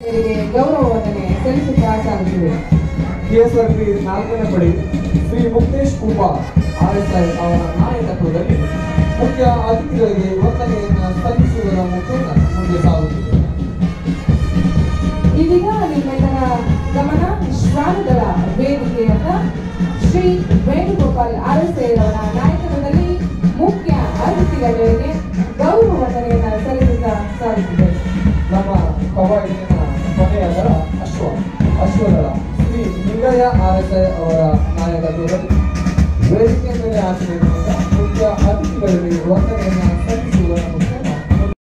ಇವರಿಗೆ ಗೌರವ ವಂದನೆ ಸಲ್ಲಿಸುತ್ತಾ ಸಾಗುತ್ತಿದೆ ಕೆಎಸ್ಆರ್ಪಿ ನಾಲ್ಕನೇ ಪಡಿ ಶ್ರೀ ಮುಕ್ತೇಶ್ ಕುಮಾರ್ ಆರ್ಎಸ್ಐ ಅವರ ನಾಯಕತ್ವದಲ್ಲಿ ಮುಖ್ಯ ಅತಿಥಿಗಳಿಗೆ ವಂದನೆಯನ್ನು ಸಲ್ಲಿಸುವುದರ ಮುಖೇನ ಮುಂದೆ ಸಾಗುತ್ತಿದೆ ಇದೀಗ ನಿಮ್ಮೆಲ್ಲರ ಗಮನ ಶ್ವಾನದಳ ವೇದಿಕೆಯತ್ತ ಶ್ರೀ ವೇಣುಗೋಪಾಲ್ ಆರ್ಎಸ್ಐ ಅವರ ನಾಯಕತ್ವದಲ್ಲಿ ಮುಖ್ಯ ಅತಿಥಿಗಳಿಗೆ ಗೌರವ ವಂದನೆಯನ್ನು ಸಲ್ಲಿಸುತ್ತಾ ಸಾಗುತ್ತಿದೆ ನಮ್ಮ ಕವಾಯತಿನ